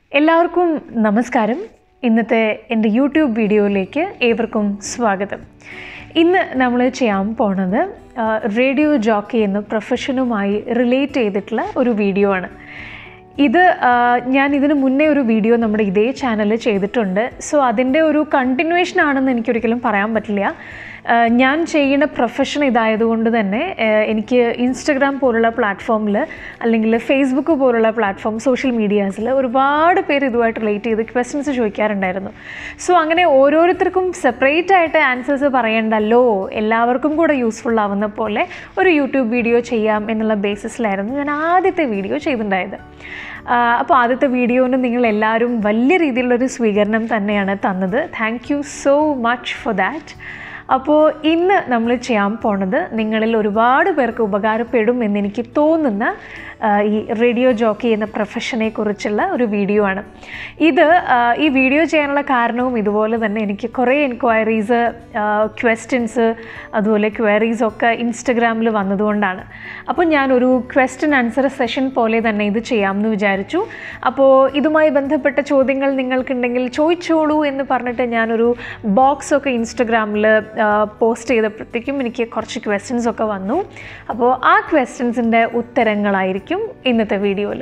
എല്ലാവർക്കും നമസ്കാരം ഇന്നത്തെ എൻ്റെ യൂട്യൂബ് വീഡിയോയിലേക്ക് ഏവർക്കും സ്വാഗതം ഇന്ന് നമ്മൾ ചെയ്യാൻ പോണത് ആ, റേഡിയോ ജോക്കി എന്ന പ്രൊഫഷനുമായി റിലേറ്റ് ചെയ്തിട്ടുള്ള ഒരു വീഡിയോ ആണ് ഇത് ആ, ഞാൻ ഇതിന് മുന്നേ ഒരു വീഡിയോ നമ്മുടെ ഇതേ ചാനലിൽ ചെയ്തിട്ടുണ്ട് സോ അതിൻ്റെ ഒരു കണ്ടിന്യൂവേഷൻ ആണെന്ന് എനിക്കൊരിക്കലും പറയാൻ പറ്റില്ല ആ, ഞാൻ ചെയ്യുന്ന പ്രൊഫഷൻ ഇതായതുകൊണ്ട് തന്നെ ആ, എനിക്ക് ഇൻസ്റ്റഗ്രാം പോലുള്ള പ്ലാറ്റ്ഫോമിൽ അല്ലെങ്കിൽ ഫേസ്ബുക്ക് പോലുള്ള പ്ലാറ്റ്ഫോം സോഷ്യൽ മീഡിയാസിൽ ഒരുപാട് പേര് ഇതുമായിട്ട് റിലേറ്റ് ചെയ്ത് ക്വസ്റ്റ്യൻസ് ചോദിക്കാറുണ്ടായിരുന്നു സോ അങ്ങനെ ഓരോരുത്തർക്കും സെപ്പറേറ്റ് ആയിട്ട് ആൻസേഴ്സ് പറയണ്ടല്ലോ എല്ലാവർക്കും കൂടെ യൂസ്ഫുൾ ആവുന്ന പോലെ ഒരു യൂട്യൂബ് വീഡിയോ ചെയ്യാം എന്നുള്ള ബേസിസിലായിരുന്നു ഞാൻ ആദ്യത്തെ വീഡിയോ ചെയ്തിട്ടുണ്ടായത് അപ്പോൾ ആദ്യത്തെ വീഡിയോന് നിങ്ങൾ എല്ലാവരും വലിയ രീതിയിലുള്ളൊരു സ്വീകരണം തന്നെയാണ് തന്നത് thank you so much for that അപ്പോൾ ഇന്ന് നമ്മൾ ചെയ്യാൻ പോണത് നിങ്ങളിൽ ഒരുപാട് പേർക്ക് ഉപകാരപ്പെടും എന്നെനിക്ക് തോന്നുന്ന ആ, ഈ റേഡിയോ ജോക്കി എന്ന പ്രൊഫഷനെ കുറിച്ചുള്ള ഒരു വീഡിയോ ആണ് ഇത് ആ, ഈ വീഡിയോ ചെയ്യാനുള്ള കാരണവും ഇതുപോലെ തന്നെ എനിക്ക് കുറേ എൻക്വയറീസ് ക്വസ്റ്റ്യൻസ് അതുപോലെ ക്വയറീസ് ഒക്കെ ഇൻസ്റ്റഗ്രാമിൽ വന്നതുകൊണ്ടാണ് അപ്പോൾ ഞാനൊരു ക്വസ്റ്റ്യൻ ആൻസർ സെഷൻ പോലെ തന്നെ ഇത് ചെയ്യാമെന്ന് വിചാരിച്ചു അപ്പോൾ ഇതുമായി ബന്ധപ്പെട്ട ചോദ്യങ്ങൾ നിങ്ങൾക്കുണ്ടെങ്കിൽ ചോദിച്ചോളൂ എന്ന് പറഞ്ഞിട്ട് ഞാനൊരു ബോക്സ് ഒക്കെ ഇൻസ്റ്റഗ്രാമിൽ പോസ്റ്റ് ചെയ്തപ്പോഴത്തേക്കും എനിക്ക് കുറച്ച് ക്വസ്റ്റ്യൻസ് ഒക്കെ വന്നു അപ്പോൾ ആ ക്വസ്റ്റ്യൻസിൻ്റെ ഉത്തരങ്ങളായിരിക്കും ഇന്നത്തെ വീഡിയോയിൽ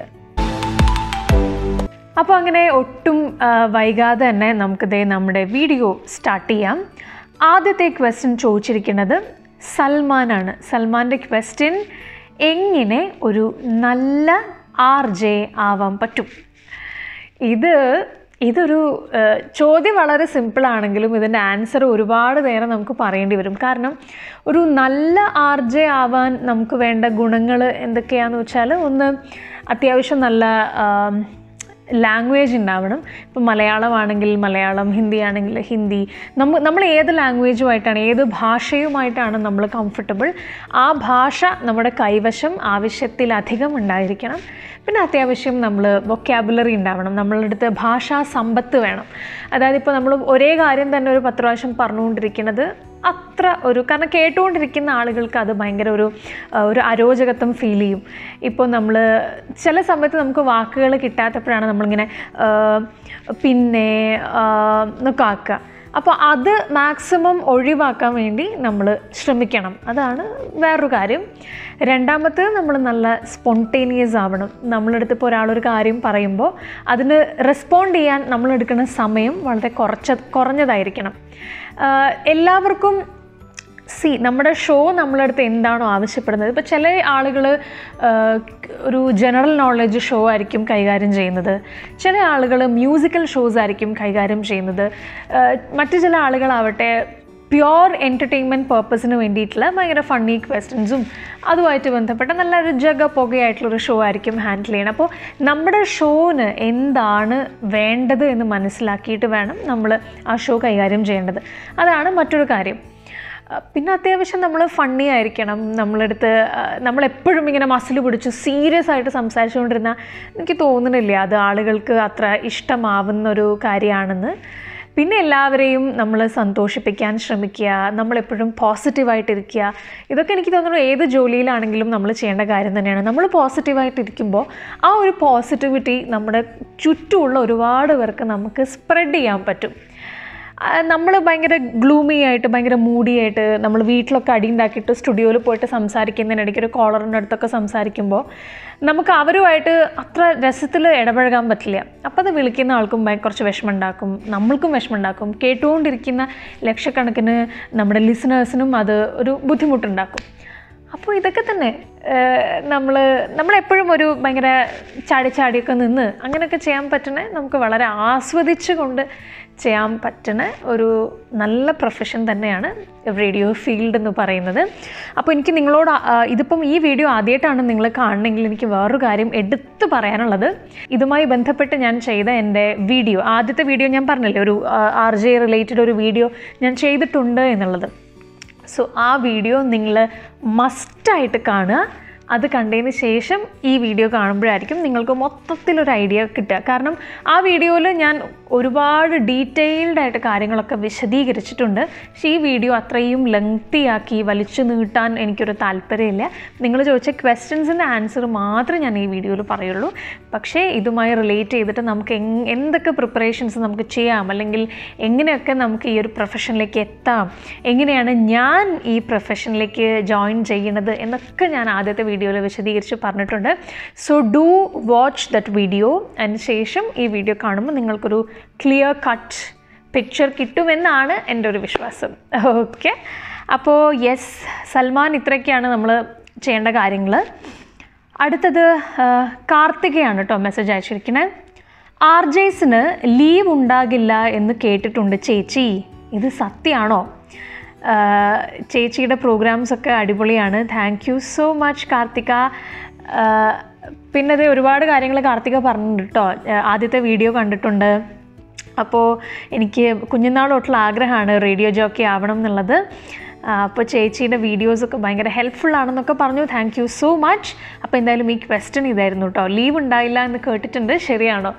അപ്പോൾ അങ്ങനെ ഒട്ടും ആ, വൈകാതെ തന്നെ നമുക്കിതേ നമ്മുടെ വീഡിയോ സ്റ്റാർട്ട് ചെയ്യാം ആദ്യത്തെ ക്വസ്റ്റ്യൻ ചോദിച്ചിരിക്കുന്നത് സൽമാനാണ് സൽമാൻ്റെ ക്വസ്റ്റ്യൻ എങ്ങനെ ഒരു നല്ല ആർ ജെ ആവാൻ പറ്റും ഇത് ഇതൊരു ആ, ചോദ്യം വളരെ സിമ്പിളാണെങ്കിലും ഇതിൻ്റെ ആൻസർ ഒരുപാട് നേരം നമുക്ക് പറയേണ്ടി വരും കാരണം ഒരു നല്ല ആർ ജെ ആവാൻ നമുക്ക് വേണ്ട ഗുണങ്ങൾ എന്തൊക്കെയാണെന്ന് വെച്ചാൽ ഒന്ന് അത്യാവശ്യം നല്ല ലാംഗ്വേജ് ഉണ്ടാവണം ഇപ്പം മലയാളമാണെങ്കിൽ മലയാളം ഹിന്ദി ആണെങ്കിൽ ഹിന്ദി നമ്മ നമ്മൾ ഏത് ലാംഗ്വേജുമായിട്ടാണ് ഏത് ഭാഷയുമായിട്ടാണ് നമ്മൾ കംഫർട്ടബിൾ ആ ഭാഷ നമ്മുടെ കൈവശം ആവശ്യത്തിലധികം ഉണ്ടായിരിക്കണം പിന്നെ അത്യാവശ്യം നമ്മൾ വൊക്കാബുലറി ഉണ്ടാവണം നമ്മളുടെ അടുത്ത് ഭാഷാ സമ്പത്ത് വേണം അതായത് ഇപ്പോൾ നമ്മൾ ഒരേ കാര്യം തന്നെ ഒരു പത്ത് പ്രാവശ്യം പറഞ്ഞുകൊണ്ടിരിക്കുന്നത് അത്ര ഒരു കാരണം കേട്ടുകൊണ്ടിരിക്കുന്ന ആളുകൾക്ക് അത് ഭയങ്കര ഒരു ആ, ഒരു അരോചകത്വം ഫീൽ ചെയ്യും ഇപ്പോൾ നമ്മൾ ചില സമയത്ത് നമുക്ക് വാക്കുകൾ കിട്ടാത്തപ്പോഴാണ് നമ്മളിങ്ങനെ ആ, പിന്നെ ആ, എന്നൊക്കെ ആക്കുക അപ്പോൾ അത് മാക്സിമം ഒഴിവാക്കാൻ വേണ്ടി നമ്മൾ ശ്രമിക്കണം അതാണ് വേറൊരു കാര്യം രണ്ടാമത്തെ നമ്മൾ നല്ല സ്പോണ്ടേനിയസ് ആവണം നമ്മളടുത്ത് ഇപ്പോൾ ഒരാളൊരു കാര്യം പറയുമ്പോൾ അതിന് റെസ്പോണ്ട് ചെയ്യാൻ നമ്മളെടുക്കുന്ന സമയം വളരെ കുറച്ച കുറഞ്ഞതായിരിക്കണം ആഹ് എല്ലാവർക്കും സി നമ്മുടെ ഷോ നമ്മളടുത്ത് എന്താണോ ആവശ്യപ്പെടുന്നത് ഇപ്പോൾ ചില ആളുകൾ ഒരു ജനറൽ നോളജ് ഷോ ആയിരിക്കും കൈകാര്യം ചെയ്യുന്നത് ചില ആളുകൾ മ്യൂസിക്കൽ ഷോസ് ആയിരിക്കും കൈകാര്യം ചെയ്യുന്നത് ആഹ് മറ്റു ചില ആളുകളാവട്ടെ പ്യോർ എൻ്റർടൈൻമെൻറ്റ് പേർപ്പസിന് വേണ്ടിയിട്ടുള്ള ഭയങ്കര ഫണ്ണി ക്വസ്റ്റ്യൻസും അതുമായിട്ട് ബന്ധപ്പെട്ട നല്ലൊരു ജഗ പുകയായിട്ടുള്ളൊരു ഷോ ആയിരിക്കും ഹാൻഡിൽ ചെയ്യണം അപ്പോൾ നമ്മുടെ ഷോന് എന്താണ് വേണ്ടത് എന്ന് മനസ്സിലാക്കിയിട്ട് വേണം നമ്മൾ ആ ഷോ കൈകാര്യം ചെയ്യേണ്ടത് അതാണ് മറ്റൊരു കാര്യം അഹ് പിന്നെ അത്യാവശ്യം നമ്മൾ ഫണ്ണി ആയിരിക്കണം നമ്മളടുത്ത് അഹ് നമ്മളെപ്പോഴും ഇങ്ങനെ മസിൽ പിടിച്ച് സീരിയസ് ആയിട്ട് സംസാരിച്ചുകൊണ്ടിരുന്ന എനിക്ക് തോന്നുന്നില്ല അത് ആളുകൾക്ക് അത്ര ഇഷ്ടമാവുന്ന ഒരു കാര്യമാണെന്ന് പിന്നെ എല്ലാവരെയും നമ്മൾ സന്തോഷിപ്പിക്കാൻ ശ്രമിക്കുക നമ്മളെപ്പോഴും പോസിറ്റീവായിട്ടിരിക്കുക ഇതൊക്കെ എനിക്ക് തോന്നുന്നു ഏത് ജോലിയിലാണെങ്കിലും നമ്മൾ ചെയ്യേണ്ട കാര്യം തന്നെയാണ് നമ്മൾ പോസിറ്റീവായിട്ടിരിക്കുമ്പോൾ ആ ഒരു പോസിറ്റിവിറ്റി നമ്മുടെ ചുറ്റുമുള്ള ഒരുപാട് പേർക്ക് നമുക്ക് സ്പ്രെഡ് ചെയ്യാൻ പറ്റും നമ്മൾ ഭയങ്കര ഗ്ലൂമി ആയിട്ട് ഭയങ്കര മൂഡി ആയിട്ട് നമ്മൾ വീട്ടിലൊക്കെ അടി ഉണ്ടാക്കിയിട്ട് സ്റ്റുഡിയോയിൽ പോയിട്ട് സംസാരിക്കുന്നതിനിടയ്ക്ക് ഒരു കോളറിൻ്റെ അടുത്തൊക്കെ സംസാരിക്കുമ്പോൾ നമുക്ക് അവരുമായിട്ട് അത്ര രസത്തിൽ ഇടപഴകാൻ പറ്റില്ല അപ്പോൾ അത് വിളിക്കുന്ന ആൾക്കും ഭയ- കുറച്ച് വിഷമം ഉണ്ടാക്കും നമ്മൾക്കും വിഷമം ഉണ്ടാക്കും കേട്ടുകൊണ്ടിരിക്കുന്ന ലക്ഷക്കണക്കിന് നമ്മുടെ ലിസണേഴ്സിനും അത് ഒരു ബുദ്ധിമുട്ടുണ്ടാക്കും അപ്പോൾ ഇതൊക്കെ തന്നെ നമ്മൾ നമ്മളെപ്പോഴും ഒരു ഭയങ്കര ചാടി ചാടിയൊക്കെ നിന്ന് അങ്ങനെയൊക്കെ ചെയ്യാൻ പറ്റുന്ന നമുക്ക് വളരെ ആസ്വദിച്ച് കൊണ്ട് ചെയ്യാൻ പറ്റുന്ന ഒരു നല്ല പ്രൊഫഷൻ തന്നെയാണ് റേഡിയോ ഫീൽഡ് എന്ന് പറയുന്നത് അപ്പോൾ എനിക്ക് നിങ്ങളോട് ആ, ഇതിപ്പം ഈ വീഡിയോ ആദ്യമായിട്ടാണ് നിങ്ങൾ കാണണമെങ്കിൽ എനിക്ക് വേറൊരു കാര്യം എടുത്തു പറയാനുള്ളത് ഇതുമായി ബന്ധപ്പെട്ട് ഞാൻ ചെയ്ത എൻ്റെ വീഡിയോ ആദ്യത്തെ വീഡിയോ ഞാൻ പറഞ്ഞില്ലേ ഒരു ആർ ജെ റിലേറ്റഡ് ഒരു വീഡിയോ ഞാൻ ചെയ്തിട്ടുണ്ട് എന്നുള്ളത് സോ ആ വീഡിയോ നിങ്ങൾ മസ്റ്റായിട്ട് കാണുക അത് കണ്ടതിന് ശേഷം ഈ വീഡിയോ കാണുമ്പോഴായിരിക്കും നിങ്ങൾക്ക് മൊത്തത്തിലൊരു ഐഡിയ കിട്ടുക കാരണം ആ വീഡിയോയിൽ ഞാൻ ഒരുപാട് ഡീറ്റെയിൽഡ് ആയിട്ട് കാര്യങ്ങളൊക്കെ വിശദീകരിച്ചിട്ടുണ്ട് പക്ഷേ ഈ വീഡിയോ അത്രയും ലെങ്തി ആക്കി വലിച്ചു നീട്ടാൻ എനിക്കൊരു താല്പര്യമില്ല നിങ്ങൾ ചോദിച്ച ക്വസ്റ്റ്യൻസിൻ്റെ ആൻസർ മാത്രമേ ഞാൻ ഈ വീഡിയോയിൽ പറയുള്ളൂ പക്ഷേ ഇതുമായി റിലേറ്റ് ചെയ്തിട്ട് നമുക്ക് എങ് എന്തൊക്കെ പ്രിപ്പറേഷൻസ് നമുക്ക് ചെയ്യാം അല്ലെങ്കിൽ എങ്ങനെയൊക്കെ നമുക്ക് ഈ ഒരു പ്രൊഫഷനിലേക്ക് എത്താം എങ്ങനെയാണ് ഞാൻ ഈ പ്രൊഫഷനിലേക്ക് ജോയിൻ ചെയ്യുന്നത് എന്നൊക്കെ ഞാൻ ആദ്യത്തെ വീഡിയോയിൽ വിശദീകരിച്ച് പറഞ്ഞിട്ടുണ്ട് so do watch that video അതിന് ശേഷം ഈ വീഡിയോ കാണുമ്പോൾ നിങ്ങൾക്കൊരു ക്ലിയർ കട്ട് പിക്ചർ കിട്ടുമെന്നാണ് എൻ്റെ ഒരു വിശ്വാസം ഓക്കെ അപ്പോൾ യെസ് സൽമാൻ ഇത്രയൊക്കെയാണ് നമ്മൾ ചെയ്യേണ്ട കാര്യങ്ങൾ അടുത്തത് ആ, കാർത്തികയാണ് കേട്ടോ മെസ്സേജ് അയച്ചിരിക്കുന്നത് ആർ ജെയ്സിന് ലീവ് ഉണ്ടാകില്ല എന്ന് കേട്ടിട്ടുണ്ട് ചേച്ചി ഇത് സത്യമാണോ ആ, ചേച്ചിയുടെ പ്രോഗ്രാംസ് ഒക്കെ അടിപൊളിയാണ് thank you so much Karthika ആ, പിന്നെ അത് ഒരുപാട് കാര്യങ്ങൾ കാർത്തിക പറഞ്ഞിട്ടുണ്ട് കേട്ടോ ആ, ആദ്യത്തെ വീഡിയോ കണ്ടിട്ടുണ്ട് അപ്പോൾ എനിക്ക് കുഞ്ഞുനാൾ തൊട്ടുള്ള ആഗ്രഹമാണ് റേഡിയോ ജോക്കി ആവണം എന്നുള്ളത് ആ, അപ്പോൾ ചേച്ചിയുടെ വീഡിയോസൊക്കെ ഭയങ്കര ഹെൽപ്ഫുൾ ആണെന്നൊക്കെ പറഞ്ഞു താങ്ക് യു സോ മച്ച് അപ്പോൾ എന്തായാലും ഈ ക്വസ്റ്റ്യൻ ഇതായിരുന്നു കേട്ടോ ലീവ് ഉണ്ടായില്ല എന്ന് കേട്ടിട്ടുണ്ട് ശരിയാണോ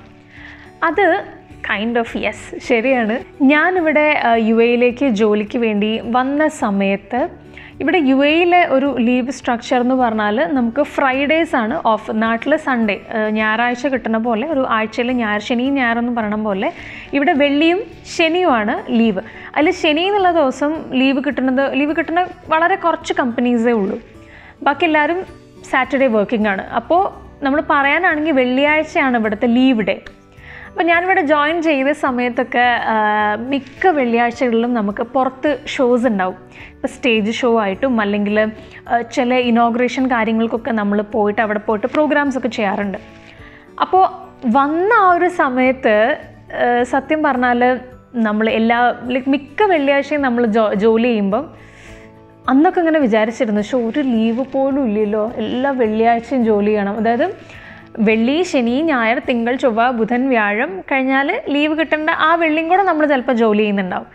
അത് കൈൻഡ് ഓഫ് യെസ് ശരിയാണ് ഞാനിവിടെ യു എയിലേക്ക് ജോലിക്ക് വേണ്ടി വന്ന സമയത്ത് ഇവിടെ യു എയിലെ ഒരു ലീവ് സ്ട്രക്ചർ എന്ന് പറഞ്ഞാൽ നമുക്ക് ഫ്രൈഡേസ് ആണ് ഓഫ് നാട്ടിൽ സൺഡേ ഞായറാഴ്ച കിട്ടുന്ന പോലെ ഒരു ആഴ്ചയിൽ ഞായർ ശനിയും ഞായറെന്ന് പറയണ പോലെ ഇവിടെ വെള്ളിയും ശനിയുമാണ് ലീവ് അതിൽ ശനി എന്നുള്ള ദിവസം ലീവ് കിട്ടുന്നത് ലീവ് കിട്ടുന്ന വളരെ കുറച്ച് കമ്പനീസേ ഉള്ളൂ ബാക്കി എല്ലാവരും സാറ്റർഡേ വർക്കിംഗ് ആണ് അപ്പോൾ നമ്മൾ പറയാനാണെങ്കിൽ വെള്ളിയാഴ്ചയാണ് ഇവിടുത്തെ ലീവ് ഡേ അപ്പോൾ ഞാനിവിടെ ജോയിൻ ചെയ്ത സമയത്തൊക്കെ ആ, മിക്ക വെള്ളിയാഴ്ചകളിലും നമുക്ക് പുറത്ത് ഷോസ് ഉണ്ടാവും ഇപ്പോൾ സ്റ്റേജ് ഷോ ആയിട്ടും അല്ലെങ്കിൽ ആ, ചില ഇനോഗ്രേഷൻ കാര്യങ്ങൾക്കൊക്കെ നമ്മൾ പോയിട്ട് അവിടെ പോയിട്ട് പ്രോഗ്രാംസ് ഒക്കെ ചെയ്യാറുണ്ട് അപ്പോൾ വന്ന ആ ഒരു സമയത്ത് ആ, സത്യം പറഞ്ഞാൽ നമ്മൾ എല്ലാ ലൈക്ക് മിക്ക വെള്ളിയാഴ്ചയും നമ്മൾ ജോ ജോലി ചെയ്യുമ്പം അന്നൊക്കെ ഇങ്ങനെ വിചാരിച്ചിരുന്നു പക്ഷെ ഒരു ലീവ് പോലും ഇല്ലല്ലോ എല്ലാ വെള്ളിയാഴ്ചയും ജോലി ചെയ്യണം അതായത് വെള്ളി ശനി ഞായർ തിങ്കൾ ചൊവ്വ ബുധൻ വ്യാഴം കഴിഞ്ഞാൽ ലീവ് കിട്ടേണ്ട ആ വെള്ളിയും കൂടെ നമ്മൾ ചിലപ്പോൾ ജോലി ചെയ്യുന്നുണ്ടാവും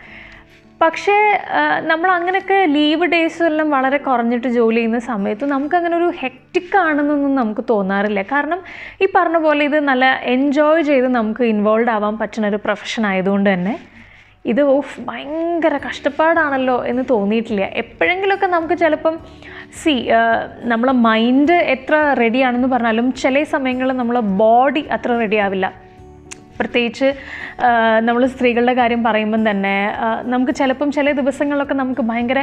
പക്ഷേ ആ, നമ്മൾ അങ്ങനെയൊക്കെ ലീവ് ഡേയ്സ് എല്ലാം വളരെ കുറഞ്ഞിട്ട് ജോലി ചെയ്യുന്ന സമയത്ത് നമുക്ക് അങ്ങനെ ഒരു ഹെക്റ്റിക് ആണെന്നൊന്നും നമുക്ക് തോന്നാറില്ല കാരണം ഈ പറഞ്ഞ പോലെ ഇത് നല്ല എൻജോയ് ചെയ്ത് നമുക്ക് ഇൻവോൾവ് ആവാൻ പറ്റുന്ന ഒരു പ്രൊഫഷൻ ആയതുകൊണ്ട് തന്നെ ഇത് ഓഫ് ഭയങ്കര കഷ്ടപ്പാടാണല്ലോ എന്ന് തോന്നിയിട്ടില്ല എപ്പോഴെങ്കിലുമൊക്കെ നമുക്ക് ചിലപ്പം സി നമ്മളെ മൈൻഡ് എത്ര റെഡിയാണെന്ന് പറഞ്ഞാലും ചില സമയങ്ങളിൽ നമ്മളെ ബോഡി അത്ര റെഡി ആവില്ല പ്രത്യേകിച്ച് നമ്മൾ സ്ത്രീകളുടെ കാര്യം പറയുമ്പം തന്നെ ആ, നമുക്ക് ചിലപ്പം ചില ദിവസങ്ങളിലൊക്കെ നമുക്ക് ഭയങ്കര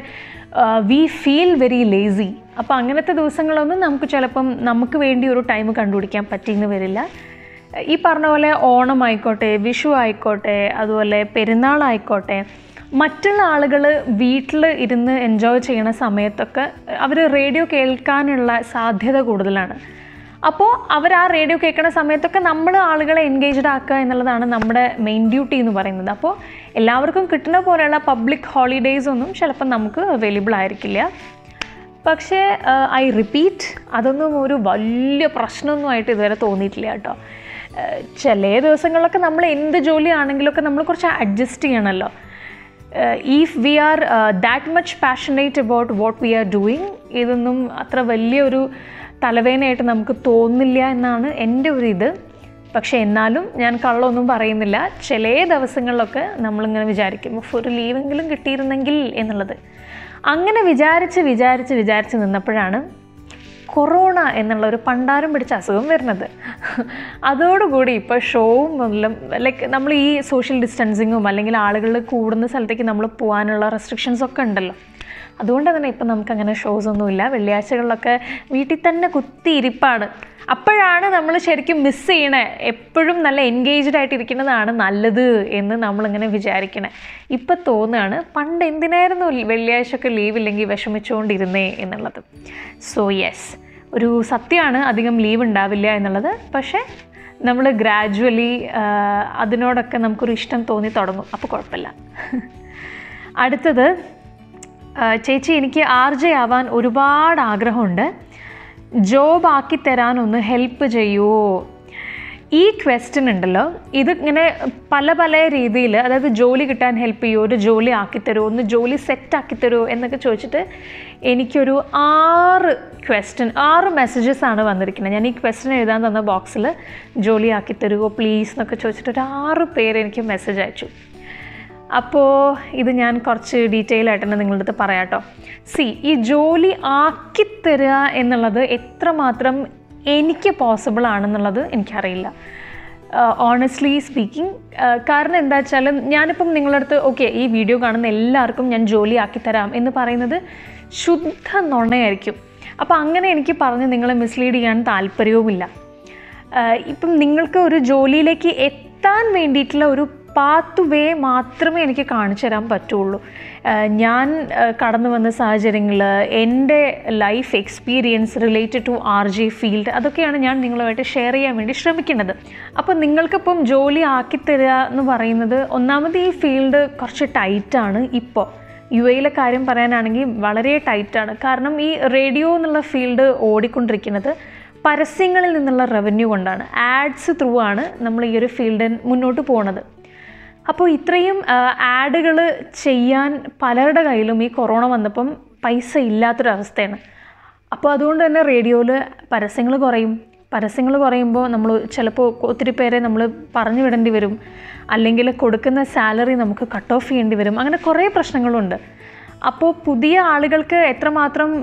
വി ഫീൽ വെരി ലേസി അപ്പോൾ അങ്ങനത്തെ ദിവസങ്ങളൊന്നും നമുക്ക് ചിലപ്പം നമുക്ക് വേണ്ടി ഒരു ടൈം കണ്ടുപിടിക്കാൻ പറ്റിയെന്ന് വരില്ല ഈ പറഞ്ഞ പോലെ ഓണം ആയിക്കോട്ടെ വിഷു ആയിക്കോട്ടെ അതുപോലെ പെരുന്നാളായിക്കോട്ടെ മറ്റുള്ള ആളുകൾ വീട്ടിൽ ഇരുന്ന് എൻജോയ് ചെയ്യണ സമയത്തൊക്കെ അവർ റേഡിയോ കേൾക്കാനുള്ള സാധ്യത കൂടുതലാണ് അപ്പോൾ അവർ ആ റേഡിയോ കേൾക്കുന്ന സമയത്തൊക്കെ നമ്മൾ ആളുകളെ എൻഗേജ്ഡ് ആക്കുക എന്നുള്ളതാണ് നമ്മുടെ മെയിൻ ഡ്യൂട്ടി എന്ന് പറയുന്നത് അപ്പോൾ എല്ലാവർക്കും കിട്ടുന്ന പോലെയുള്ള പബ്ലിക് ഹോളിഡേയ്സ് ഒന്നും ചിലപ്പോൾ നമുക്ക് അവൈലബിൾ ആയിരിക്കില്ല പക്ഷേ ഐ റിപ്പീറ്റ് അതൊന്നും ഒരു വലിയ പ്രശ്നമൊന്നുമായിട്ട് ഇതുവരെ തോന്നിയിട്ടില്ല കേട്ടോ ഏഹ് ചില ദിവസങ്ങളിലൊക്കെ നമ്മൾ എന്ത് ജോലിയാണെങ്കിലൊക്കെ നമ്മൾ കുറച്ച് അഡ്ജസ്റ്റ് ചെയ്യണമല്ലോ if we are that much passionate about what we are doing ഇതൊന്നും അത്ര വലിയൊരു തലവേദനയായിട്ട് നമുക്ക് തോന്നില്ല എന്നാണ് എൻ്റെ ഒരു ഇത് പക്ഷേ എന്നാലും ഞാൻ കള്ളൊന്നും പറയുന്നില്ല ചില ദിവസങ്ങളിലൊക്കെ നമ്മളിങ്ങനെ വിചാരിക്കും "ഉഫ്, ഒരു ലീവെങ്കിലും കിട്ടിയിരുന്നെങ്കിൽ എന്നുള്ളത് അങ്ങനെ വിചാരിച്ച് വിചാരിച്ച് വിചാരിച്ച് നിന്നപ്പോഴാണ് കൊറോണ എന്നുള്ള ഒരു പണ്ടാരം പിടിച്ച അസുഖം വരുന്നത് അതോടുകൂടി ഇപ്പോൾ ഷോവും എല്ലാം ലൈക്ക് നമ്മൾ ഈ സോഷ്യൽ ഡിസ്റ്റൻസിങ്ങും അല്ലെങ്കിൽ ആളുകൾ കൂടുന്ന സ്ഥലത്തേക്ക് നമ്മൾ പോകാനുള്ള റെസ്ട്രിക്ഷൻസ് ഒക്കെ ഉണ്ടല്ലോ അതുകൊണ്ട് തന്നെ ഇപ്പം നമുക്കങ്ങനെ ഷോസ് ഒന്നുമില്ല വെള്ളിയാഴ്ചകളിലൊക്കെ വീട്ടിൽ തന്നെ കുത്തിയിരിപ്പാണ് അപ്പോഴാണ് നമ്മൾ ശരിക്കും മിസ് ചെയ്യണേ എപ്പോഴും നല്ല എൻഗേജ്ഡ് ആയിട്ടിരിക്കുന്നതാണ് നല്ലത് എന്ന് നമ്മളിങ്ങനെ വിചാരിക്കണേ ഇപ്പം തോന്നുകയാണ് പണ്ട് എന്തിനായിരുന്നു വെള്ളിയാഴ്ചയൊക്കെ ലീവ് ഇല്ലെങ്കിൽ വിഷമിച്ചുകൊണ്ടിരുന്നേ എന്നുള്ളത് സോ യെസ് ഒരു സത്യമാണ് അധികം ലീവ് ഉണ്ടാവില്ല എന്നുള്ളത് പക്ഷേ നമ്മൾ ഗ്രാജുവലി അതിനോടൊക്കെ നമുക്കൊരു ഇഷ്ടം തോന്നി തുടങ്ങും അപ്പോൾ കുഴപ്പമില്ല അടുത്തത് ആ, ചേച്ചി എനിക്ക് ആർ ജെ ആവാൻ ഒരുപാട് ആഗ്രഹമുണ്ട് ജോബ് ആക്കി തരാൻ ഒന്ന് ഹെൽപ്പ് ചെയ്യുമോ ഈ ക്വസ്റ്റ്യൻ ഉണ്ടല്ലോ ഇത് ഇങ്ങനെ പല പല രീതിയിൽ അതായത് ജോലി കിട്ടാൻ ഹെൽപ്പ് ചെയ്യുമോ ഒരു ജോലി ആക്കിത്തരുമോ ഒന്ന് ജോലി സെറ്റ് ആക്കിത്തരുമോ എന്നൊക്കെ ചോദിച്ചിട്ട് എനിക്കൊരു ആറ് ക്വസ്റ്റ്യൻ ആറ് മെസ്സേജസ് ആണ് വന്നിരിക്കുന്നത് ഞാൻ ഈ ക്വസ്റ്റ്യൻ എഴുതാൻ തന്ന ബോക്സിൽ ജോലി ആക്കിത്തരുമോ പ്ലീസ് എന്നൊക്കെ ചോദിച്ചിട്ട് ഒരു ആറ് പേര് എനിക്ക് മെസ്സേജ് അയച്ചു അപ്പോൾ ഇത് ഞാൻ കുറച്ച് ഡീറ്റെയിൽ ആയിട്ട് തന്നെ നിങ്ങളുടെ അടുത്ത് പറയാം കേട്ടോ സി ഈ ജോലി ആക്കിത്തരിക എന്നുള്ളത് എത്രമാത്രം എനിക്ക് പോസിബിൾ ആണെന്നുള്ളത് എനിക്കറിയില്ല ഓണസ്റ്റ്ലി സ്പീക്കിംഗ് കാരണം എന്താ വെച്ചാൽ ഞാനിപ്പം നിങ്ങളുടെ അടുത്ത് ഓക്കെ ഈ വീഡിയോ കാണുന്ന എല്ലാവർക്കും ഞാൻ ജോലി ആക്കിത്തരാം എന്ന് പറയുന്നത് ശുദ്ധ നുണയായിരിക്കും അപ്പോൾ അങ്ങനെ എനിക്ക് പറഞ്ഞ് നിങ്ങളെ മിസ്ലീഡ് ചെയ്യാൻ താല്പര്യവുമില്ല ആഹ് ഇപ്പം നിങ്ങൾക്ക് ഒരു ജോലിയിലേക്ക് എത്താൻ വേണ്ടിയിട്ടുള്ള ഒരു പാത്ത് വേ മാത്രമേ എനിക്ക് കാണിച്ചു തരാൻ പറ്റുള്ളൂ ആഹ് ഞാൻ ആഹ് കടന്നു വന്ന സാഹചര്യങ്ങൾ എൻ്റെ life experience related to R J field അതൊക്കെയാണ് ഞാൻ നിങ്ങളുമായിട്ട് ഷെയർ ചെയ്യാൻ വേണ്ടി ശ്രമിക്കുന്നത് അപ്പോൾ നിങ്ങൾക്കിപ്പം ജോലി ആക്കിത്തരിക എന്ന് പറയുന്നത് ഒന്നാമത് ഈ ഫീൽഡ് കുറച്ച് ടൈറ്റാണ് ഇപ്പോൾ യു എയിലെ കാര്യം പറയാനാണെങ്കിൽ വളരെ ടൈറ്റാണ് കാരണം ഈ റേഡിയോ എന്നുള്ള ഫീൽഡ് ഓടിക്കൊണ്ടിരിക്കുന്നത് പരസ്യങ്ങളിൽ നിന്നുള്ള റവന്യൂ കൊണ്ടാണ് ആഡ്സ് ത്രൂ ആണ് നമ്മൾ ഈ ഒരു ഫീൽഡ് മുന്നോട്ട് പോകുന്നത് അപ്പോൾ ഇത്രയും ആഡുകൾ ചെയ്യാൻ പലരുടെ കയ്യിലും ഈ കൊറോണ വന്നപ്പം പൈസ ഇല്ലാത്തൊരവസ്ഥയാണ് അപ്പോൾ അതുകൊണ്ട് തന്നെ റേഡിയോയിൽ പരസ്യങ്ങൾ കുറയും പരസ്യങ്ങൾ കുറയുമ്പോൾ നമ്മൾ ചിലപ്പോൾ ഒത്തിരി പേരെ നമ്മൾ പറഞ്ഞു വിടേണ്ടി വരും അല്ലെങ്കിൽ കൊടുക്കുന്ന സാലറി നമുക്ക് കട്ട് ഓഫ് ചെയ്യേണ്ടി വരും അങ്ങനെ കുറേ പ്രശ്നങ്ങളുണ്ട് അപ്പോൾ പുതിയ ആളുകൾക്ക് എത്രമാത്രം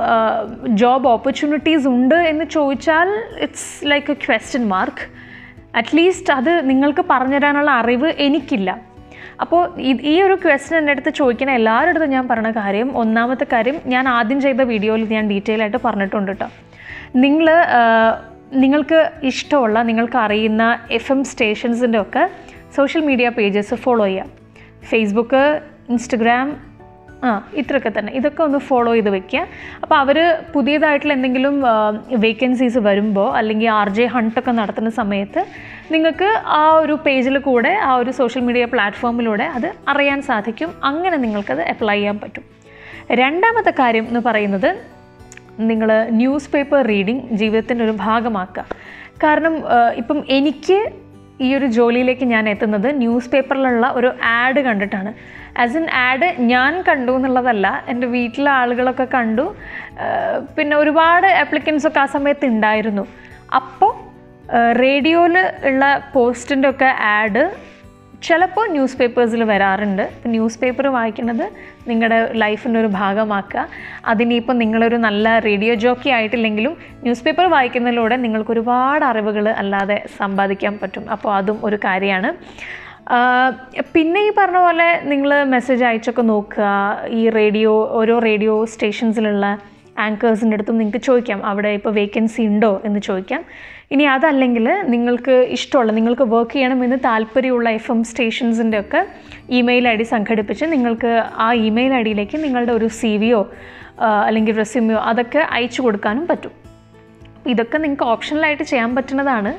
ജോബ് ഓപ്പർച്യൂണിറ്റീസ് ഉണ്ട് എന്ന് ചോദിച്ചാൽ it's like a question mark at least അത് നിങ്ങൾക്ക് പറഞ്ഞുതരാനുള്ള അറിവ് എനിക്കില്ല അപ്പോൾ ഇത് ഈ ഒരു ക്വസ്റ്റ്യൻ എൻ്റെ അടുത്ത് ചോദിക്കുന്ന എല്ലാവരുടെ അടുത്തും ഞാൻ പറഞ്ഞ കാര്യം ഒന്നാമത്തെ കാര്യം ഞാൻ ആദ്യം ചെയ്ത വീഡിയോയിൽ ഞാൻ ഡീറ്റെയിൽ ആയിട്ട് പറഞ്ഞിട്ടുണ്ട് കേട്ടോ നിങ്ങൾ നിങ്ങൾക്ക് ഇഷ്ടമുള്ള നിങ്ങൾക്ക് അറിയുന്ന എഫ് എം സ്റ്റേഷൻസിൻ്റെ ഒക്കെ സോഷ്യൽ മീഡിയ പേജസ് ഫോളോ ചെയ്യുക ഫേസ്ബുക്ക് ഇൻസ്റ്റഗ്രാം ആ ഇത്രയൊക്കെ തന്നെ ഇതൊക്കെ ഒന്ന് ഫോളോ ചെയ്ത് വെക്കുക അപ്പോൾ അവർ പുതിയതായിട്ടുള്ള എന്തെങ്കിലും വേക്കൻസീസ് വരുമ്പോൾ അല്ലെങ്കിൽ ആർ ജെ ഹണ്ടൊക്കെ നടത്തുന്ന സമയത്ത് നിങ്ങൾക്ക് ആ ഒരു പേജിൽ കൂടെ ആ ഒരു സോഷ്യൽ മീഡിയ പ്ലാറ്റ്ഫോമിലൂടെ അത് അറിയാൻ സാധിക്കും അങ്ങനെ നിങ്ങൾക്കത് അപ്ലൈ ചെയ്യാൻ പറ്റും രണ്ടാമത്തെ കാര്യം എന്ന് പറയുന്നത് നിങ്ങൾ ന്യൂസ് പേപ്പർ റീഡിങ് ജീവിതത്തിൻ്റെ ഒരു ഭാഗമാക്കുക കാരണം ആ, ഇപ്പം എനിക്ക് ഈ ഒരു ജോലിയിലേക്ക് ഞാൻ എത്തുന്നത് ന്യൂസ് പേപ്പറിലുള്ള ഒരു ആഡ് കണ്ടിട്ടാണ് ആസ് എൻ ആഡ് ഞാൻ കണ്ടു എന്നുള്ളതല്ല എൻ്റെ വീട്ടിലെ ആളുകളൊക്കെ കണ്ടു ആ, പിന്നെ ഒരുപാട് ആപ്ലിക്കൻസ് ഒക്കെ ആ സമയത്ത് ഉണ്ടായിരുന്നു അപ്പോൾ റേഡിയോയിൽ ഉള്ള പോസ്റ്റിൻ്റെ ഒക്കെ ആഡ് ചിലപ്പോൾ ന്യൂസ് പേപ്പേഴ്സിൽ വരാറുണ്ട് ഇപ്പം ന്യൂസ് പേപ്പർ വായിക്കുന്നത് നിങ്ങളുടെ ലൈഫിൻ്റെ ഒരു ഭാഗമാക്കുക അതിനിപ്പോൾ നിങ്ങളൊരു നല്ല റേഡിയോ ജോക്കി ആയിട്ടില്ലെങ്കിലും ന്യൂസ് പേപ്പർ വായിക്കുന്നതിലൂടെ നിങ്ങൾക്ക് ഒരുപാട് അറിവുകൾ അല്ലാതെ സമ്പാദിക്കാൻ പറ്റും അപ്പോൾ അതും ഒരു കാര്യമാണ് ആഹ് പിന്നെ ഈ പറഞ്ഞ പോലെ നിങ്ങൾ മെസ്സേജ് അയച്ചൊക്കെ നോക്കുക ഈ റേഡിയോ ഓരോ റേഡിയോ സ്റ്റേഷൻസിലുള്ള ആങ്കേഴ്സിൻ്റെ അടുത്തും നിങ്ങൾക്ക് ചോദിക്കാം അവിടെ ഇപ്പോൾ വേക്കൻസി ഉണ്ടോ എന്ന് ചോദിക്കാം ഇനി അതല്ലെങ്കിൽ നിങ്ങൾക്ക് ഇഷ്ടമുള്ള നിങ്ങൾക്ക് വർക്ക് ചെയ്യണമെന്ന് താല്പര്യമുള്ള എഫ് എം സ്റ്റേഷൻസിൻ്റെ ഒക്കെ ഇമെയിൽ ഐ ഡി സംഘടിപ്പിച്ച് നിങ്ങൾക്ക് ആ ഇമെയിൽ ഐ ഡിയിലേക്ക് നിങ്ങളുടെ ഒരു സി വിയോ അല്ലെങ്കിൽ റെസ്യൂമിയോ അതൊക്കെ അയച്ചു കൊടുക്കാനും പറ്റും ഇതൊക്കെ നിങ്ങൾക്ക് ഓപ്ഷണലായിട്ട് ചെയ്യാൻ പറ്റുന്നതാണ്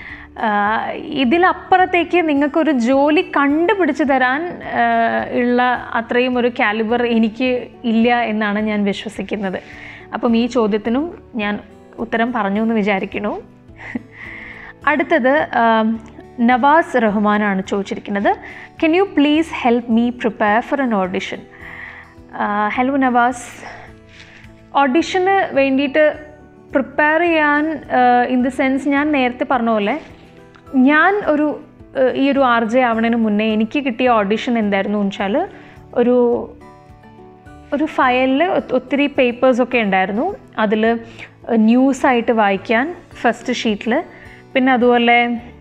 ആഹ് ഇതിലപ്പുറത്തേക്ക് നിങ്ങൾക്കൊരു ജോലി കണ്ടുപിടിച്ച് തരാൻ ആഹ് ഉള്ള അത്രയും ഒരു കാലിബർ എനിക്ക് ഇല്ല എന്നാണ് ഞാൻ വിശ്വസിക്കുന്നത് അപ്പം ഈ ചോദ്യത്തിനും ഞാൻ ഉത്തരം പറഞ്ഞു എന്ന് വിചാരിക്കുന്നു അടുത്തത് ആം, നവാസ് റഹ്മാനാണ് ചോദിച്ചിരിക്കുന്നത് can you please help me prepare for an audition hello Nawaz ഓഡിഷന് വേണ്ടിയിട്ട് പ്രിപ്പയർ ചെയ്യാൻ ഇൻ ദ സെൻസ് ഞാൻ നേരത്തെ പറഞ്ഞ പോലെ ഞാൻ ഒരു ഏഹ്, ഈ ഒരു ആർ ജെ ആവണതിന് മുന്നേ എനിക്ക് കിട്ടിയ ഓഡിഷൻ എന്തായിരുന്നു എന്ന് വെച്ചാൽ ഒരു ഒരു ഫയലിൽ ഒത്തിരി പേപ്പേഴ്സൊക്കെ ഉണ്ടായിരുന്നു അതിൽ ന്യൂസായിട്ട് വായിക്കാൻ ഫസ്റ്റ് ഷീറ്റിൽ പിന്നെ അതുപോലെ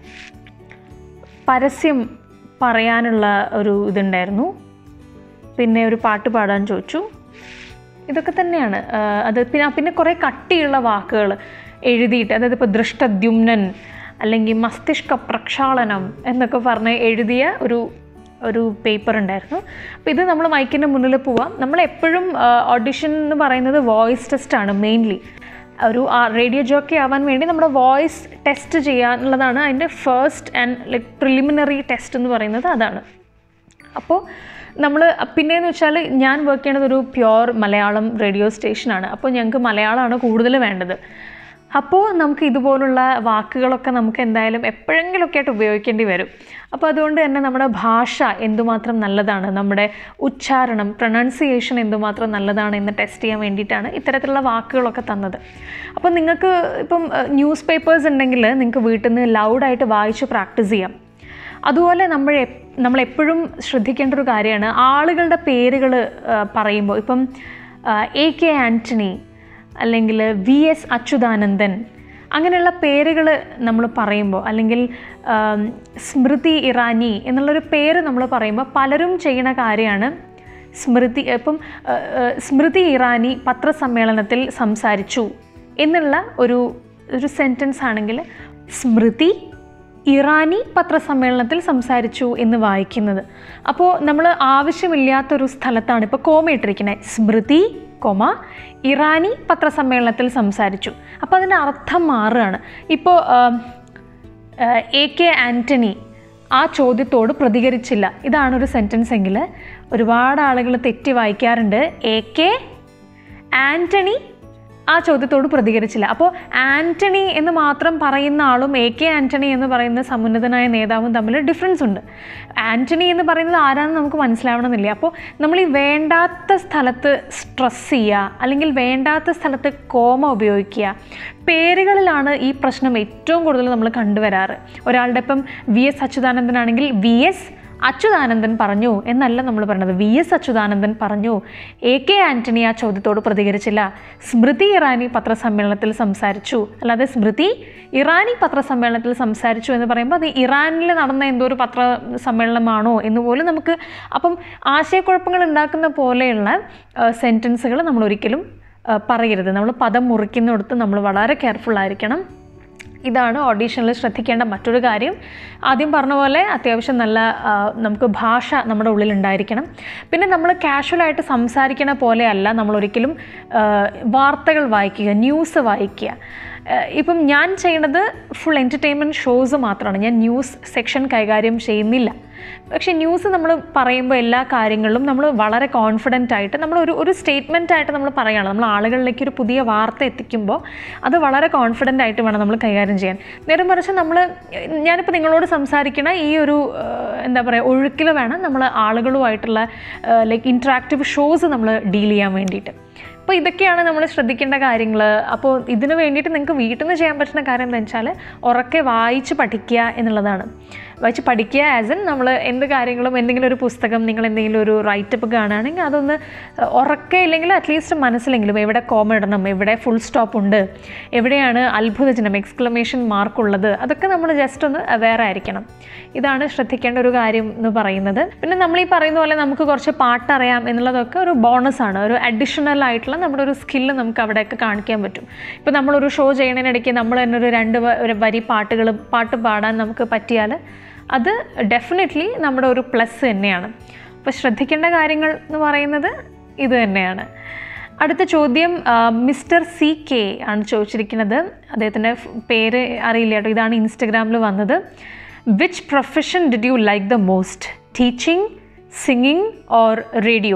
പരസ്യം പറയാനുള്ള ഒരു ഇതുണ്ടായിരുന്നു പിന്നെ ഒരു പാട്ട് പാടാൻ ചോദിച്ചു ഇതൊക്കെ തന്നെയാണ് ആ, അത് പിന്നെ പിന്നെ കുറേ കട്ടിയുള്ള വാക്കുകൾ എഴുതിയിട്ട് അതായത് ഇപ്പോൾ ദൃഷ്ടദ്യുമ്നൻ അല്ലെങ്കിൽ മസ്തിഷ്ക പ്രക്ഷാളനം എന്നൊക്കെ പറഞ്ഞ് എഴുതിയ ഒരു ഒരു പേപ്പർ ഉണ്ടായിരുന്നു അപ്പോൾ ഇത് നമ്മൾ മൈക്കിൻ്റെ മുന്നിൽ പോവാം നമ്മൾ എപ്പോഴും ഓഡിഷൻ എന്ന് പറയുന്നത് വോയിസ് ടെസ്റ്റാണ് മെയിൻലി ഒരു റേഡിയോ ജോക്കി ആവാൻ വേണ്ടി നമ്മുടെ വോയിസ് ടെസ്റ്റ് ചെയ്യാനുള്ളതാണ് അതിൻ്റെ first and like preliminary test എന്ന് പറയുന്നത് അതാണ് അപ്പോൾ നമ്മൾ പിന്നെയെന്ന് വെച്ചാൽ ഞാൻ വർക്ക് ചെയ്യണത് ഒരു പ്യുവർ മലയാളം റേഡിയോ സ്റ്റേഷനാണ് അപ്പോൾ ഞങ്ങൾക്ക് മലയാളമാണ് കൂടുതൽ വേണ്ടത് അപ്പോൾ നമുക്ക് ഇതുപോലുള്ള വാക്കുകളൊക്കെ നമുക്ക് എന്തായാലും എപ്പോഴെങ്കിലുമൊക്കെ ആയിട്ട് ഉപയോഗിക്കേണ്ടി വരും അപ്പോൾ അതുകൊണ്ട് തന്നെ നമ്മുടെ ഭാഷ എന്തുമാത്രം നല്ലതാണ് നമ്മുടെ ഉച്ചാരണം പ്രൊണൗൺസിയേഷൻ എന്തുമാത്രം നല്ലതാണ് എന്ന് ടെസ്റ്റ് ചെയ്യാൻ വേണ്ടിയിട്ടാണ് ഇത്തരത്തിലുള്ള വാക്കുകളൊക്കെ തന്നത് അപ്പോൾ നിങ്ങൾക്ക് ഇപ്പം ന്യൂസ് പേപ്പേഴ്സ് ഉണ്ടെങ്കിൽ നിങ്ങൾക്ക് വീട്ടിൽ നിന്ന് ലൗഡായിട്ട് വായിച്ച് പ്രാക്ടീസ് ചെയ്യാം അതുപോലെ നമ്മൾ എപ്- നമ്മൾ എപ്പോഴും ശ്രദ്ധിക്കേണ്ട ഒരു കാര്യമാണ് ആളുകളുടെ പേരുകൾ പറയുമ്പോൾ ഇപ്പം എ കെ ആൻ്റണി അല്ലെങ്കിൽ വി എസ് അച്യുതാനന്ദൻ അങ്ങനെയുള്ള പേരുകൾ നമ്മൾ പറയുമ്പോൾ അല്ലെങ്കിൽ ആം, സ്മൃതി ഇറാനി എന്നുള്ളൊരു പേര് നമ്മൾ പറയുമ്പോൾ പലരും ചെയ്യുന്ന കാര്യമാണ് സ്മൃതി ഇപ്പം ആ, ആ, സ്മൃതി ഇറാനി പത്രസമ്മേളനത്തിൽ സംസാരിച്ചു എന്നുള്ള ഒരു ഒരു സെൻറ്റൻസ് ആണെങ്കിൽ സ്മൃതി ഇറാനി പത്രസമ്മേളനത്തിൽ സംസാരിച്ചു എന്ന് വായിക്കുന്നത് അപ്പോൾ നമ്മൾ ആവശ്യമില്ലാത്തൊരു സ്ഥലത്താണ് ഇപ്പോൾ കോമ ഇട്ടിരിക്കുന്നത് സ്മൃതി കൊമ ഇറാനി പത്രസമ്മേളനത്തിൽ സംസാരിച്ചു അപ്പോൾ അതിൻ്റെ അർത്ഥം മാറുകയാണ് ഇപ്പോൾ എ കെ ആൻ്റണി ആ ചോദ്യത്തോട് പ്രതികരിച്ചില്ല ഇതാണ് ഒരു സെൻറ്റൻസ് എങ്കിൽ ഒരുപാട് ആളുകൾ തെറ്റി വായിക്കാറുണ്ട് എ കെ ആൻ്റണി ആ ചോദ്യത്തോട് പ്രതികരിച്ചില്ല അപ്പോൾ ആൻ്റണി എന്ന് മാത്രം പറയുന്ന ആളും എ കെ ആൻ്റണി എന്ന് പറയുന്ന സമുന്നതനായ നേതാവും തമ്മിൽ ഡിഫറൻസ് ഉണ്ട് ആൻ്റണി എന്ന് പറയുന്നത് ആരാണെന്ന് നമുക്ക് മനസ്സിലാവണമെന്നില്ല അപ്പോൾ നമ്മൾ ഈ വേണ്ടാത്ത സ്ഥലത്ത് സ്ട്രെസ് ചെയ്യുക അല്ലെങ്കിൽ വേണ്ടാത്ത സ്ഥലത്ത് കോമ ഉപയോഗിക്കുക പേരുകളിലാണ് ഈ പ്രശ്നം ഏറ്റവും കൂടുതൽ നമ്മൾ കണ്ടുവരാറ് ഒരാളുടെ ഇപ്പം വി എസ് അച്യുതാനന്ദനാണെങ്കിൽ വി എസ് അച്യുതാനന്ദൻ പറഞ്ഞു എന്നല്ല നമ്മൾ പറഞ്ഞത് വി എസ് അച്യുതാനന്ദൻ പറഞ്ഞു എ കെ ആൻ്റണി ആ ചോദ്യത്തോട് പ്രതികരിച്ചില്ല സ്മൃതി ഇറാനി പത്രസമ്മേളനത്തിൽ സംസാരിച്ചു അല്ലാതെ സ്മൃതി ഇറാനി പത്രസമ്മേളനത്തിൽ സംസാരിച്ചു എന്ന് പറയുമ്പോൾ അത് ഇറാനിൽ നടന്ന എന്തോ ഒരു പത്ര സമ്മേളനമാണോ എന്ന് പോലും നമുക്ക് അപ്പം ആശയക്കുഴപ്പങ്ങൾ ഉണ്ടാക്കുന്ന പോലെയുള്ള സെൻറ്റൻസുകൾ നമ്മൾ ഒരിക്കലും ആ, പറയരുത് നമ്മൾ പദം മുറിക്കുന്നിടത്ത് നമ്മൾ വളരെ കെയർഫുൾ ആയിരിക്കണം ഇതാണ് ഓഡീഷനിൽ ശ്രദ്ധിക്കേണ്ട മറ്റൊരു കാര്യം ആദ്യം പറഞ്ഞ പോലെ അത്യാവശ്യം നല്ല ആ, നമുക്ക് ഭാഷ നമ്മുടെ ഉള്ളിൽ ഉണ്ടായിരിക്കണം പിന്നെ നമ്മൾ കാഷ്വലായിട്ട് സംസാരിക്കണ പോലെയല്ല നമ്മൾ ഒരിക്കലും ആ, വാർത്തകൾ വായിക്കുക ന്യൂസ് വായിക്കുക ആ, ഇപ്പം ഞാൻ ചെയ്യുന്നത് ഫുൾ എൻ്റർടൈൻമെൻറ്റ് ഷോസ് മാത്രമാണ് ഞാൻ ന്യൂസ് സെക്ഷൻ കൈകാര്യം ചെയ്യുന്നില്ല പക്ഷേ ന്യൂസ് നമ്മൾ പറയുമ്പോൾ എല്ലാ കാര്യങ്ങളിലും നമ്മൾ വളരെ കോൺഫിഡൻ്റ് ആയിട്ട് നമ്മൾ ഒരു ഒരു സ്റ്റേറ്റ്മെൻ്റ് ആയിട്ട് നമ്മൾ പറയുകയാണ് നമ്മൾ ആളുകളിലേക്ക് ഒരു പുതിയ വാർത്ത എത്തിക്കുമ്പോൾ അത് വളരെ കോൺഫിഡൻ്റ് ആയിട്ട് വേണം നമ്മൾ കൈകാര്യം ചെയ്യാൻ നേരെ മറിച്ച് നമ്മൾ ഞാനിപ്പോൾ നിങ്ങളോട് സംസാരിക്കണ ഈ ഒരു ആ, എന്താ പറയുക ഒഴുക്കിൽ വേണം നമ്മൾ ആളുകളുമായിട്ടുള്ള ലൈക്ക് ഇൻട്രാക്റ്റീവ് ഷോസ് നമ്മൾ ഡീൽ ചെയ്യാൻ വേണ്ടിയിട്ട് അപ്പോൾ ഇതൊക്കെയാണ് നമ്മൾ ശ്രദ്ധിക്കേണ്ട കാര്യങ്ങൾ അപ്പോൾ ഇതിന് വേണ്ടിയിട്ട് നിങ്ങൾക്ക് വീട്ടിൽ നിന്ന് ചെയ്യാൻ പറ്റുന്ന കാര്യം എന്താ വെച്ചാൽ ഉറക്കെ വായിച്ച് പഠിക്കുക എന്നുള്ളതാണ് വായിച്ച് പഠിക്കുക ആസ് എൻ നമ്മൾ എന്ത് കാര്യങ്ങളും എന്തെങ്കിലും ഒരു പുസ്തകം നിങ്ങൾ എന്തെങ്കിലും ഒരു റൈറ്റപ്പ് കാണുകയാണെങ്കിൽ അതൊന്ന് ഉറക്കെ ഇല്ലെങ്കിൽ അറ്റ്ലീസ്റ്റ് മനസ്സിലെങ്കിലും എവിടെ കോമ ഇടണം എവിടെ ഫുൾ സ്റ്റോപ്പ് ഉണ്ട് എവിടെയാണ് അത്ഭുതചിഹ്നം എക്സ്ക്ലമേഷൻ മാർക്ക് ഉള്ളത് അതൊക്കെ നമ്മൾ ജസ്റ്റ് ഒന്ന് അവെയർ ആയിരിക്കണം ഇതാണ് ശ്രദ്ധിക്കേണ്ട ഒരു കാര്യം എന്ന് പറയുന്നത് പിന്നെ നമ്മൾ ഈ പറയുന്ന പോലെ നമുക്ക് കുറച്ച് പാട്ടറിയാം എന്നുള്ളതൊക്കെ ഒരു ബോണസാണ് ഒരു അഡീഷണൽ ആയിട്ടുള്ള നമ്മുടെ ഒരു സ്കില്ല് നമുക്ക് അവിടെയൊക്കെ കാണിക്കാൻ പറ്റും ഇപ്പോൾ നമ്മളൊരു ഷോ ചെയ്യണതിനിടയ്ക്ക് നമ്മൾ തന്നെ ഒരു രണ്ട് വ- ഒരു വരി പാട്ടുകൾ പാട്ട് പാടാൻ നമുക്ക് പറ്റിയാൽ അത് ഡെഫിനറ്റ്ലി നമ്മുടെ ഒരു പ്ലസ് തന്നെയാണ് അപ്പോൾ ശ്രദ്ധിക്കേണ്ട കാര്യങ്ങൾ എന്ന് പറയുന്നത് ഇത് തന്നെയാണ് അടുത്ത ചോദ്യം ആ, മിസ്റ്റർ സി കെ ആണ് ചോദിച്ചിരിക്കുന്നത് അദ്ദേഹത്തിൻ്റെ ഫ് പേര് അറിയില്ല കേട്ടോ ഇതാണ് ഇൻസ്റ്റഗ്രാമിൽ വന്നത് which profession did you like the most teaching singing or radio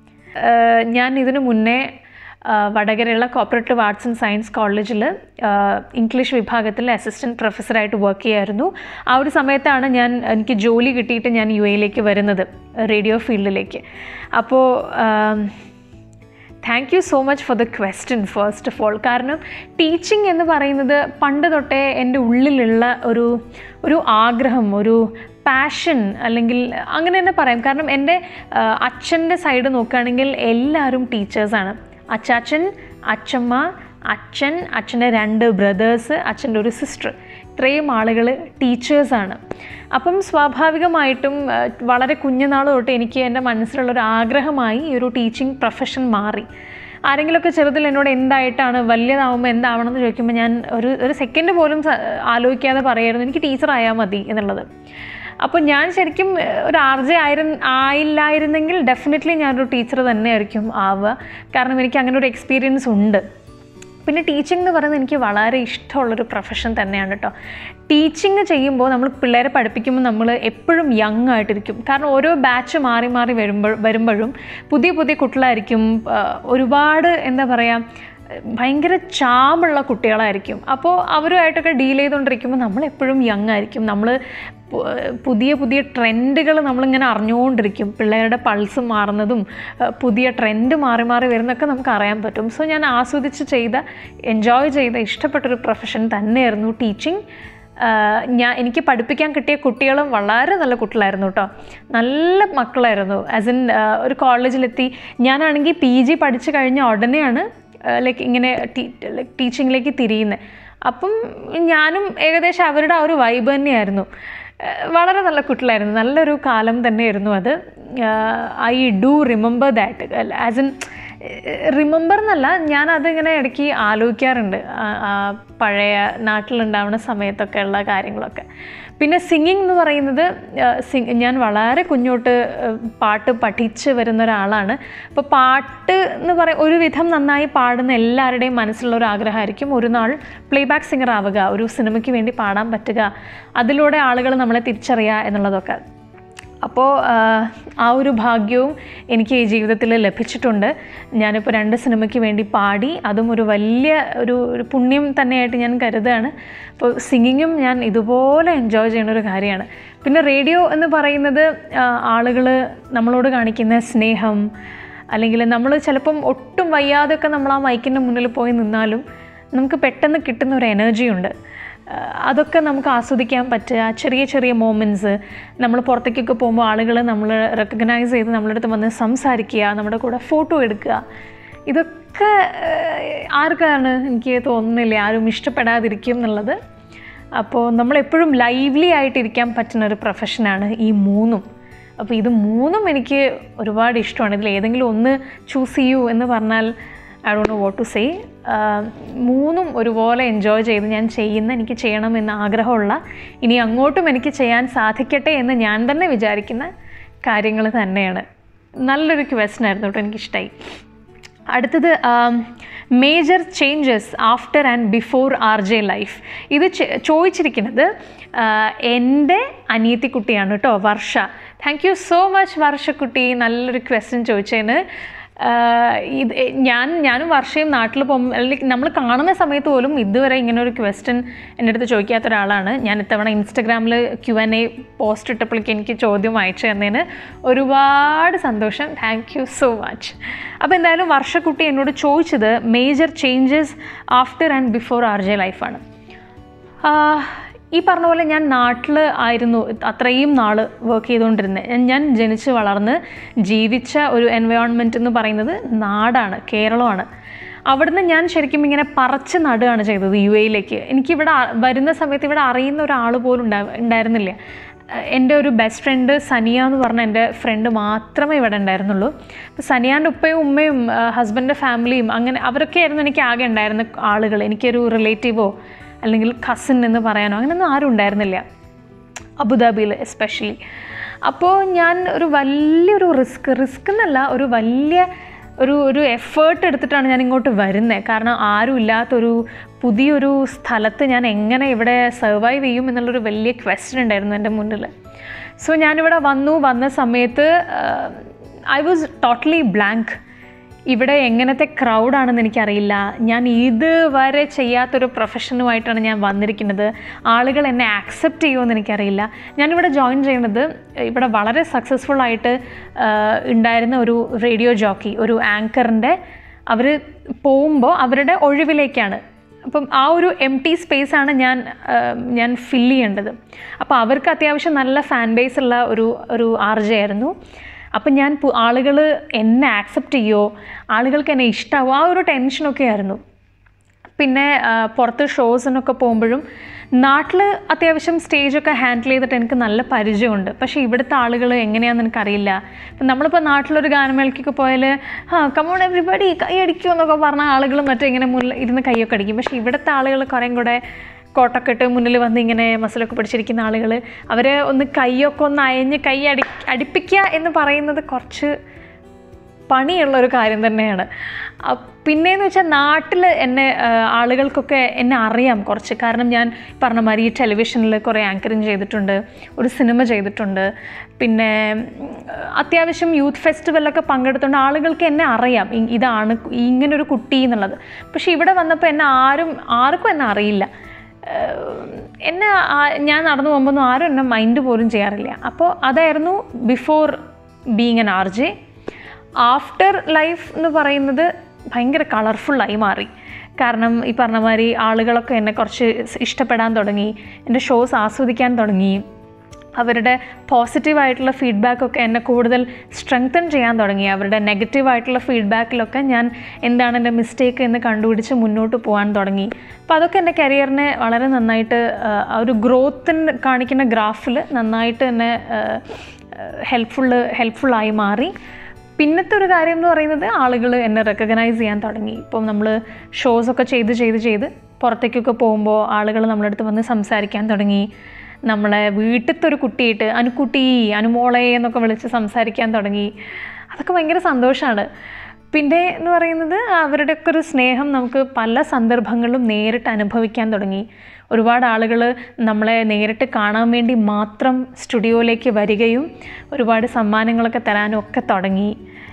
ഞാൻ ഇതിനു മുന്നേ ആ, വടകരയുള്ള കോപ്പറേറ്റീവ് ആർട്സ് ആൻഡ് സയൻസ് കോളേജിൽ ഇംഗ്ലീഷ് വിഭാഗത്തിൽ അസിസ്റ്റൻറ്റ് പ്രൊഫസറായിട്ട് വർക്ക് ചെയ്യായിരുന്നു ആ ഒരു സമയത്താണ് ഞാൻ എനിക്ക് ജോലി കിട്ടിയിട്ട് ഞാൻ യു എയിലേക്ക് വരുന്നത് റേഡിയോ ഫീൽഡിലേക്ക് അപ്പോൾ thank you so much for the question first of all കാരണം ടീച്ചിങ് എന്ന് പറയുന്നത് പണ്ട് തൊട്ടേ എൻ്റെ ഉള്ളിലുള്ള ഒരു ഒരു ആഗ്രഹം ഒരു പാഷൻ അല്ലെങ്കിൽ അങ്ങനെ തന്നെ പറയാം കാരണം എൻ്റെ അച്ഛൻ്റെ സൈഡ് നോക്കുകയാണെങ്കിൽ എല്ലാവരും ടീച്ചേഴ്സാണ് അച്ചാച്ചൻ അച്ചമ്മ അച്ഛൻ അച്ഛൻ്റെ രണ്ട് ബ്രദേഴ്സ് അച്ഛൻ്റെ ഒരു സിസ്റ്റർ ഇത്രയും ആളുകൾ ടീച്ചേഴ്സാണ് അപ്പം സ്വാഭാവികമായിട്ടും ആ, വളരെ കുഞ്ഞുനാൾ തൊട്ട് എനിക്ക് എൻ്റെ മനസ്സിലുള്ളൊരു ആഗ്രഹമായി ഈ ഒരു ടീച്ചിങ് പ്രൊഫഷൻ മാറി ആരെങ്കിലുമൊക്കെ ചെറുതിൽ എന്നോട് എന്തായിട്ടാണ് വലിയതാവുമ്പോൾ എന്താവണം എന്ന് ചോദിക്കുമ്പോൾ ഞാൻ ഒരു ഒരു സെക്കൻഡ് പോലും സ- ആലോചിക്കാതെ പറയായിരുന്നു എനിക്ക് ടീച്ചറായാൽ മതി എന്നുള്ളത് അപ്പോൾ ഞാൻ ശരിക്കും ഏഹ്, ഒരു ആർജെ ആയിരു ആയില്ലായിരുന്നെങ്കിൽ ഡെഫിനറ്റ്ലി ഞാനൊരു ടീച്ചർ തന്നെയായിരിക്കും ആവുക കാരണം എനിക്ക് അങ്ങനെ ഒരു എക്സ്പീരിയൻസ് ഉണ്ട് പിന്നെ ടീച്ചിങ് എന്ന് പറയുന്നത് എനിക്ക് വളരെ ഇഷ്ടമുള്ളൊരു പ്രൊഫഷൻ തന്നെയാണ് കേട്ടോ ടീച്ചിങ് ചെയ്യുമ്പോൾ നമ്മൾ പിള്ളേരെ പഠിപ്പിക്കുമ്പോൾ നമ്മൾ എപ്പോഴും യങ് ആയിട്ടിരിക്കും കാരണം ഓരോ ബാച്ച് മാറി മാറി വരുമ്പോൾ വരുമ്പോഴും പുതിയ പുതിയ കുട്ടികളായിരിക്കും ആ, ഒരുപാട് എന്താ പറയുക ഭയങ്കര ചാമുള്ള കുട്ടികളായിരിക്കും അപ്പോൾ അവരുമായിട്ടൊക്കെ ഡീൽ ചെയ്തുകൊണ്ടിരിക്കുമ്പോൾ നമ്മൾ എപ്പോഴും യങ് ആയിരിക്കും നമ്മൾ പുതിയ പുതിയ ട്രെൻഡുകൾ നമ്മളിങ്ങനെ അറിഞ്ഞുകൊണ്ടിരിക്കും പിള്ളേരുടെ പൾസ് മാറുന്നതും ഏഹ് പുതിയ ട്രെൻഡ് മാറി മാറി വരുന്നതൊക്കെ നമുക്ക് അറിയാൻ പറ്റും സോ ഞാൻ ആസ്വദിച്ച് ചെയ്ത എൻജോയ് ചെയ്ത ഇഷ്ടപ്പെട്ടൊരു പ്രൊഫഷൻ തന്നെയായിരുന്നു ടീച്ചിങ് ഞാൻ എനിക്ക് പഠിപ്പിക്കാൻ കിട്ടിയ കുട്ടികളും വളരെ നല്ല കുട്ടികളായിരുന്നു കേട്ടോ നല്ല മക്കളായിരുന്നു ആസ് ഇൻ ഒരു കോളേജിലെത്തി ഞാനാണെങ്കിൽ പി ജി പഠിച്ചു കഴിഞ്ഞ ഉടനെയാണ് ലൈക്ക് ഇങ്ങനെ ലൈക്ക് ടീച്ചിങ്ങിലേക്ക് തിരിയുന്നത് അപ്പം ഞാനും ഏകദേശം അവരുടെ ആ ഒരു വൈബ് തന്നെയായിരുന്നു ഏഹ് വളരെ നല്ല കുട്ടികളായിരുന്നു നല്ലൊരു കാലം തന്നെയായിരുന്നു അത് I do remember that as in remember എന്നല്ല ഞാൻ അതിങ്ങനെ ഇടയ്ക്ക് ആലോചിക്കാറുണ്ട് ആ- ആ പഴയ നാട്ടിലുണ്ടാവുന്ന സമയത്തൊക്കെ ഉള്ള കാര്യങ്ങളൊക്കെ പിന്നെ സിംഗിങ് എന്ന് പറയുന്നത് സിംഗ് ഞാൻ വളരെ കുഞ്ഞോട്ട് ആ, പാട്ട് പഠിച്ച് വരുന്ന ഒരാളാണ് അപ്പോൾ പാട്ട് എന്ന് പറയും ഒരുവിധം നന്നായി പാടുന്ന എല്ലാവരുടെയും മനസ്സിലുള്ള ഒരു ആഗ്രഹമായിരിക്കും ഒരു നാൾ പ്ലേ ബാക്ക് സിംഗർ ആവുക ഒരു സിനിമയ്ക്ക് വേണ്ടി പാടാൻ പറ്റുക അതിലൂടെ ആളുകൾ നമ്മളെ തിരിച്ചറിയുക എന്നുള്ളതൊക്കെ അപ്പോൾ ആ ഒരു ഭാഗ്യവും എനിക്ക് ഈ ജീവിതത്തിൽ ലഭിച്ചിട്ടുണ്ട് ഞാനിപ്പോൾ രണ്ട് സിനിമയ്ക്ക് വേണ്ടി പാടി അതും ഒരു വലിയ ഒരു ഒരു പുണ്യം തന്നെയായിട്ട് ഞാൻ കരുതുകയാണ് അപ്പോൾ സിംഗിങ്ങും ഞാൻ ഇതുപോലെ എൻജോയ് ചെയ്യുന്ന ഒരു കാര്യമാണ് പിന്നെ റേഡിയോ എന്ന് പറയുന്നത് ആളുകൾ നമ്മളോട് കാണിക്കുന്ന സ്നേഹം അല്ലെങ്കിൽ നമ്മൾ ചിലപ്പം ഒട്ടും വയ്യാതെയൊക്കെ നമ്മൾ ആ മൈക്കിൻ്റെ മുന്നിൽ പോയി നിന്നാലും നമുക്ക് പെട്ടെന്ന് കിട്ടുന്ന ഒരു എനർജി ഉണ്ട് ആഹ് അതൊക്കെ നമുക്ക് ആസ്വദിക്കാൻ പറ്റുക ചെറിയ ചെറിയ മോമെൻറ്റ്സ് നമ്മൾ പുറത്തേക്കൊക്കെ പോകുമ്പോൾ ആളുകൾ നമ്മൾ റെക്കഗ്നൈസ് ചെയ്ത് നമ്മുടെ അടുത്ത് വന്ന് സംസാരിക്കുക നമ്മുടെ കൂടെ ഫോട്ടോ എടുക്കുക ഇതൊക്കെ ആഹ് ആർക്കാണ് എനിക്ക് തോന്നുന്നില്ല ആരും ഇഷ്ടപ്പെടാതിരിക്കും എന്നുള്ളത് അപ്പോൾ നമ്മളെപ്പോഴും ലൈവ്ലി ആയിട്ടിരിക്കാൻ പറ്റുന്ന ഒരു പ്രൊഫഷനാണ് ഈ മൂന്നും അപ്പോൾ ഇത് മൂന്നും എനിക്ക് ഒരുപാട് ഇഷ്ടമാണ് ഇതിൽ ഏതെങ്കിലും ഒന്ന് ചൂസ് ചെയ്യൂ എന്ന് പറഞ്ഞാൽ I don't know what to say മൂന്നും ഒരുപോലെ എൻജോയ് ചെയ്ത് ഞാൻ ചെയ്യുന്ന എനിക്ക് ചെയ്യണമെന്ന് ആഗ്രഹമുള്ള ഇനി അങ്ങോട്ടും എനിക്ക് ചെയ്യാൻ സാധിക്കട്ടെ എന്ന് ഞാൻ തന്നെ വിചാരിക്കുന്ന കാര്യങ്ങൾ തന്നെയാണ് നല്ലൊരു ക്വസ്റ്റൻ ആയിരുന്നു കേട്ടോ എനിക്കിഷ്ടമായി അടുത്തത് major changes after and before R J life ഇത് ചെ- ചോദിച്ചിരിക്കുന്നത് ആ, എൻ്റെ അനിയത്തിക്കുട്ടിയാണ് കേട്ടോ Varsha thank you so much വർഷക്കുട്ടി നല്ലൊരു ക്വസ്റ്റ്യൻ ചോദിച്ചതിന് ആ, ഇത് എ- ഞാൻ ഞാനും വർഷയും നാട്ടിൽ പോകുമ്പോൾ അല്ലെങ്കിൽ നമ്മൾ കാണുന്ന സമയത്ത് പോലും ഇതുവരെ ഇങ്ങനെ ഒരു ക്വസ്റ്റ്യൻ എൻ്റെ അടുത്ത് ചോദിക്കാത്ത ഒരാളാണ് ഞാൻ ഇത്തവണ ഇൻസ്റ്റഗ്രാമിൽ ക്യു എൻ എ പോസ്റ്റ് ഇട്ടപ്പോഴേക്ക് എനിക്ക് ചോദ്യം അയച്ചു തന്നതിന് ഒരുപാട് സന്തോഷം താങ്ക് യു സോ മച്ച് അപ്പോൾ എന്തായാലും വർഷക്കുട്ടി എന്നോട് ചോദിച്ചത് major changes after and before R J ലൈഫാണ് ആഹ് ഈ പറഞ്ഞ പോലെ ഞാൻ നാട്ടിൽ ആയിരുന്നു അത്രയും നാൾ വർക്ക് ചെയ്തുകൊണ്ടിരുന്നത് ഞാൻ ജനിച്ച് വളർന്ന് ജീവിച്ച ഒരു എൻവയോൺമെൻറ്റ് എന്ന് പറയുന്നത് നാടാണ് കേരളമാണ് അവിടുന്ന് ഞാൻ ശരിക്കും ഇങ്ങനെ പറച്ച് നടുകയാണ് ചെയ്തത് യു എയിലേക്ക് എനിക്കിവിടെ അ- വരുന്ന സമയത്ത് ഇവിടെ അറിയുന്ന ഒരാൾ പോലും ഉണ്ടാ ഉണ്ടായിരുന്നില്ല ഏഹ് എൻ്റെ ഒരു ബെസ്റ്റ് ഫ്രണ്ട് സനിയ എന്ന് പറഞ്ഞ എൻ്റെ ഫ്രണ്ട് മാത്രമേ ഇവിടെ ഉണ്ടായിരുന്നുള്ളൂ അപ്പോൾ സനിയാൻ്റെ ഉപ്പയും ഉമ്മയും ഹസ്ബൻഡിൻ്റെ ഫാമിലിയും അങ്ങനെ അവരൊക്കെ ആയിരുന്നു എനിക്ക് ആകെ ഉണ്ടായിരുന്ന ആളുകൾ എനിക്കൊരു റിലേറ്റീവോ അല്ലെങ്കിൽ കസിൻ എന്ന് പറയാനോ അങ്ങനെയൊന്നും ആരും ഉണ്ടായിരുന്നില്ല അബുദാബിയിൽ എസ്പെഷ്യലി അപ്പോൾ ഞാൻ ഒരു വലിയൊരു റിസ്ക് റിസ്ക് എന്നല്ല ഒരു വലിയ ഒരു ഒരു എഫേർട്ട് എടുത്തിട്ടാണ് ഞാൻ ഇങ്ങോട്ട് വരുന്നത് കാരണം ആരും ഇല്ലാത്തൊരു പുതിയൊരു സ്ഥലത്ത് ഞാൻ എങ്ങനെ ഇവിടെ സർവൈവ് ചെയ്യും എന്നുള്ളൊരു വലിയ ക്വസ്റ്റ്യൻ ഉണ്ടായിരുന്നു എൻ്റെ മുന്നിൽ സോ ഞാനിവിടെ വന്നു വന്ന സമയത്ത് ഐ വാസ് ടോട്ടലി ബ്ലാങ്ക് ഇവിടെ എങ്ങനത്തെ ക്രൗഡാണെന്ന് എനിക്കറിയില്ല ഞാൻ ഇതുവരെ ചെയ്യാത്തൊരു പ്രൊഫഷനുമായിട്ടാണ് ഞാൻ വന്നിരിക്കുന്നത് ആളുകൾ എന്നെ ആക്സെപ്റ്റ് ചെയ്യുമെന്ന് എനിക്കറിയില്ല ഞാനിവിടെ ജോയിൻ ചെയ്യുന്നത് ഇവിടെ വളരെ സക്സസ്ഫുൾ ആയിട്ട് ആഹ്, ഉണ്ടായിരുന്ന ഒരു റേഡിയോ ജോക്കി ഒരു ആങ്കറിൻ്റെ അവർ പോകുമ്പോൾ അവരുടെ ഒഴിവിലേക്കാണ് അപ്പം ആ ഒരു എം ടി സ്പേസ് ആണ് ഞാൻ ആഹ്, ഞാൻ ഫില്ല് ചെയ്യേണ്ടത് അപ്പോൾ അവർക്ക് അത്യാവശ്യം നല്ല ഫാൻ ബേസ് ഉള്ള ഒരു ഒരു ആർജ ആയിരുന്നു അപ്പം ഞാൻ ആളുകൾ എന്നെ ആക്സെപ്റ്റ് ചെയ്യുമോ ആളുകൾക്ക് എന്നെ ഇഷ്ടമാവോ ആ ഒരു ടെൻഷനൊക്കെ ആയിരുന്നു പിന്നെ ആ, പുറത്ത് ഷോസിനൊക്കെ പോകുമ്പോഴും നാട്ടിൽ അത്യാവശ്യം സ്റ്റേജൊക്കെ ഹാൻഡിൽ ചെയ്തിട്ട് എനിക്ക് നല്ല പരിചയമുണ്ട് പക്ഷേ ഇവിടുത്തെ ആളുകൾ എങ്ങനെയാണെന്ന് എനിക്കറിയില്ല ഇപ്പം നമ്മളിപ്പോൾ നാട്ടിലൊരു ഗാനമേളയ്ക്കൊക്കെ പോയാൽ ആ കമോൺ എവറിബഡി കൈ അടിക്കുമോ എന്നൊക്കെ പറഞ്ഞ ആളുകൾ മറ്റേ ഇങ്ങനെ മുന്നിൽ ഇരുന്ന് കൈയൊക്കെ അടിക്കും പക്ഷേ ഇവിടുത്തെ ആളുകൾ കുറേം കൂടെ കോട്ടൊക്കെ ഇട്ട് മുന്നിൽ വന്ന് ഇങ്ങനെ മസിലൊക്കെ പിടിച്ചിരിക്കുന്ന ആളുകൾ അവരെ ഒന്ന് കൈയൊക്കെ ഒന്ന് അയഞ്ഞ് കൈ അടി അടിപ്പിക്കുക എന്ന് പറയുന്നത് കുറച്ച് പണിയുള്ള ഒരു കാര്യം തന്നെയാണ് അ- പിന്നെയെന്ന് വെച്ചാൽ നാട്ടിൽ എന്നെ ആ, ആളുകൾക്കൊക്കെ എന്നെ അറിയാം കുറച്ച് കാരണം ഞാൻ പറഞ്ഞ മാതിരി ഈ ടെലിവിഷനിൽ കുറേ ആങ്കറിങ് ചെയ്തിട്ടുണ്ട് ഒരു സിനിമ ചെയ്തിട്ടുണ്ട് പിന്നെ ഉം, അത്യാവശ്യം യൂത്ത് ഫെസ്റ്റിവലൊക്കെ പങ്കെടുത്തുകൊണ്ട് ആളുകൾക്ക് എന്നെ അറിയാം ഇ- ഇതാണ് ഇങ്ങനൊരു കുട്ടി എന്നുള്ളത് പക്ഷേ ഇവിടെ വന്നപ്പോൾ എന്നെ ആരും ആർക്കും എന്നെ അറിയില്ല ഏഹ് എന്നെ ആ- ഞാൻ നടന്നു പോകുമ്പോൾ ഒന്നും ആരും എന്നെ മൈൻഡ് പോലും ചെയ്യാറില്ല അപ്പോൾ അതായിരുന്നു before being an R J after life എന്ന് പറയുന്നത് ഭയങ്കര കളർഫുള്ളായി മാറി കാരണം ഈ പറഞ്ഞ മാതിരി ആളുകളൊക്കെ എന്നെ കുറച്ച് ഇഷ്ടപ്പെടാൻ തുടങ്ങി എൻ്റെ ഷോസ് ആസ്വദിക്കാൻ തുടങ്ങി അവരുടെ പോസിറ്റീവായിട്ടുള്ള ഫീഡ്ബാക്കൊക്കെ എന്നെ കൂടുതൽ സ്ട്രെങ്തൻ ചെയ്യാൻ തുടങ്ങി അവരുടെ നെഗറ്റീവായിട്ടുള്ള ഫീഡ്ബാക്കിലൊക്കെ ഞാൻ എന്താണ് എൻ്റെ മിസ്റ്റേക്ക് എന്ന് കണ്ടുപിടിച്ച് മുന്നോട്ട് പോകാൻ തുടങ്ങി അപ്പോൾ അതൊക്കെ എൻ്റെ കരിയറിനെ വളരെ നന്നായിട്ട് ആ, ആ ഒരു ഗ്രോത്തിന് കാണിക്കുന്ന ഗ്രാഫിൽ നന്നായിട്ട് എന്നെ ഹെൽപ്ഫുള്ള് ഹെൽപ്ഫുള്ളായി മാറി പിന്നത്തെ ഒരു കാര്യം എന്ന് പറയുന്നത് ആളുകൾ എന്നെ റെക്കഗ്നൈസ് ചെയ്യാൻ തുടങ്ങി ഇപ്പം നമ്മൾ ഷോസൊക്കെ ചെയ്ത് ചെയ്ത് ചെയ്ത് പുറത്തേക്കൊക്കെ പോകുമ്പോൾ ആളുകൾ നമ്മുടെ അടുത്ത് വന്ന് സംസാരിക്കാൻ തുടങ്ങി നമ്മളെ വീട്ടിലത്തെ ഒരു കുട്ടിയായിട്ട് അനുക്കുട്ടി അനുമോളെ എന്നൊക്കെ വിളിച്ച് സംസാരിക്കാൻ തുടങ്ങി അതൊക്കെ ഭയങ്കര സന്തോഷമാണ് പിന്നെ എന്ന് പറയുന്നത് അവരുടെയൊക്കെ ഒരു സ്നേഹം നമുക്ക് പല സന്ദർഭങ്ങളിലും നേരിട്ട് അനുഭവിക്കാൻ തുടങ്ങി ഒരുപാട് ആളുകൾ നമ്മളെ നേരിട്ട് കാണാൻ വേണ്ടി മാത്രം സ്റ്റുഡിയോയിലേക്ക് വരികയും ഒരുപാട് സമ്മാനങ്ങളൊക്കെ തരാനും ഒക്കെ തുടങ്ങി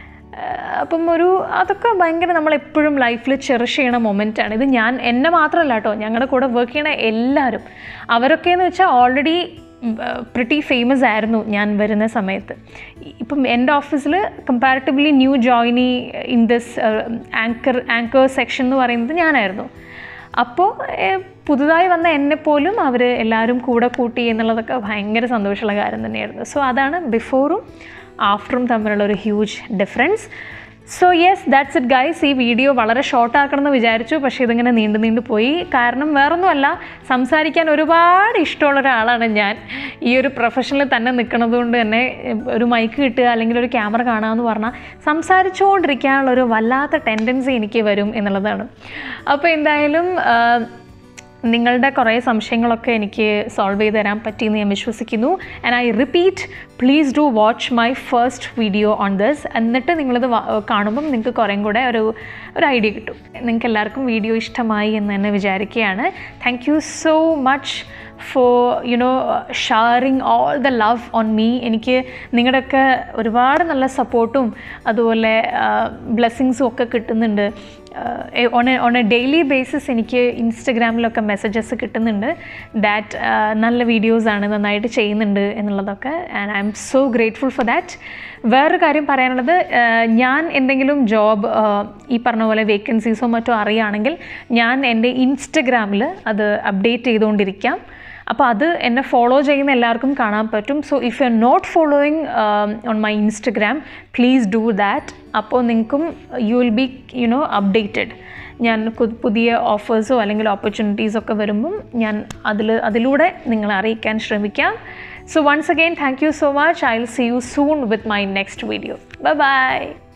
ആഹ് അപ്പം ഒരു അതൊക്കെ ഭയങ്കര നമ്മളെപ്പോഴും ലൈഫിൽ ചെറിഷ് ചെയ്യണ മൊമെൻ്റാണ് ഇത് ഞാൻ എന്നെ മാത്രമല്ല കേട്ടോ ഞങ്ങളുടെ കൂടെ വർക്ക് ചെയ്യണ എല്ലാവരും അവരൊക്കെ എന്ന് വെച്ചാൽ ഓൾറെഡി പ്രിട്ടി ഫേമസ് ആയിരുന്നു ഞാൻ വരുന്ന സമയത്ത് ഇപ്പം എൻ്റെ ഓഫീസിൽ comparatively new joinee in this anchor anchor section എന്ന് പറയുന്നത് ഞാനായിരുന്നു അപ്പോൾ പുതുതായി വന്ന എന്നെപ്പോലും അവർ എല്ലാവരും കൂടെ കൂട്ടി എന്നുള്ളതൊക്കെ ഭയങ്കര സന്തോഷമുള്ള കാര്യം തന്നെയായിരുന്നു സോ അതാണ് ബിഫോറും ആഫ്റ്ററും തമ്മിലുള്ള ഒരു huge difference so yes that's it guys ഈ വീഡിയോ വളരെ ഷോർട്ട് ആക്കണമെന്ന് വിചാരിച്ചു പക്ഷേ ഇതിങ്ങനെ നീണ്ടു നീണ്ടു പോയി കാരണം വേറൊന്നുമല്ല സംസാരിക്കാൻ ഒരുപാട് ഇഷ്ടമുള്ള ഒരാളാണ് ഞാൻ ഈ ഒരു പ്രൊഫഷനിൽ തന്നെ നിൽക്കുന്നത് കൊണ്ട് തന്നെ ഒരു മൈക്ക് കിട്ടുക അല്ലെങ്കിൽ ഒരു ക്യാമറ കാണുക എന്ന് പറഞ്ഞാൽ സംസാരിച്ചുകൊണ്ടിരിക്കാനുള്ള ഒരു വല്ലാത്ത ടെൻഡൻസി എനിക്ക് വരും എന്നുള്ളതാണ് അപ്പോൾ എന്തായാലും ആ, നിങ്ങളുടെ കുറേ സംശയങ്ങളൊക്കെ എനിക്ക് സോൾവ് ചെയ്ത് തരാൻ പറ്റിയെന്ന് ഞാൻ വിശ്വസിക്കുന്നു and I repeat please do watch my first video on this എന്നിട്ട് നിങ്ങളിത് വാ- കാണുമ്പം നിങ്ങൾക്ക് കുറേം കൂടെ ഒരു ഒരു ഐഡിയ കിട്ടും നിങ്ങൾക്ക് എല്ലാവർക്കും വീഡിയോ ഇഷ്ടമായി എന്ന് തന്നെ വിചാരിക്കുകയാണ് thank you so much for you know sharing all the love on me എനിക്ക് നിങ്ങളുടെയൊക്കെ ഒരുപാട് നല്ല സപ്പോർട്ടും അതുപോലെ ബ്ലെസ്സിങ്സും ഒക്കെ കിട്ടുന്നുണ്ട് on a on a daily basis എനിക്ക് ഇൻസ്റ്റഗ്രാമിലൊക്കെ മെസ്സേജസ് കിട്ടുന്നുണ്ട് ദാറ്റ് നല്ല വീഡിയോസാണ് നന്നായിട്ട് ചെയ്യുന്നുണ്ട് എന്നുള്ളതൊക്കെ and I'm so grateful for that വേറൊരു കാര്യം പറയാനുള്ളത് ആ, ഞാൻ എന്തെങ്കിലും ജോബ് ഈ പറഞ്ഞ പോലെ വേക്കൻസീസോ മറ്റോ അറിയുകയാണെങ്കിൽ ഞാൻ എൻ്റെ ഇൻസ്റ്റഗ്രാമിൽ അത് അപ്ഡേറ്റ് ചെയ്തുകൊണ്ടിരിക്കാം അപ്പോൾ അത് എന്നെ ഫോളോ ചെയ്യുന്ന എല്ലാവർക്കും കാണാൻ പറ്റും so if you are not following on my Instagram please do that അപ്പോൾ നിങ്ങൾക്കും you will be you know updated ഞാൻ കു- പുതിയ ഓഫേഴ്സോ അല്ലെങ്കിൽ ഓപ്പർച്യൂണിറ്റീസോ ഒക്കെ വരുമ്പം ഞാൻ അതിൽ അതിലൂടെ നിങ്ങളെ അറിയിക്കാൻ ശ്രമിക്കാം so once again thank you so much I will see you soon with my next video bye by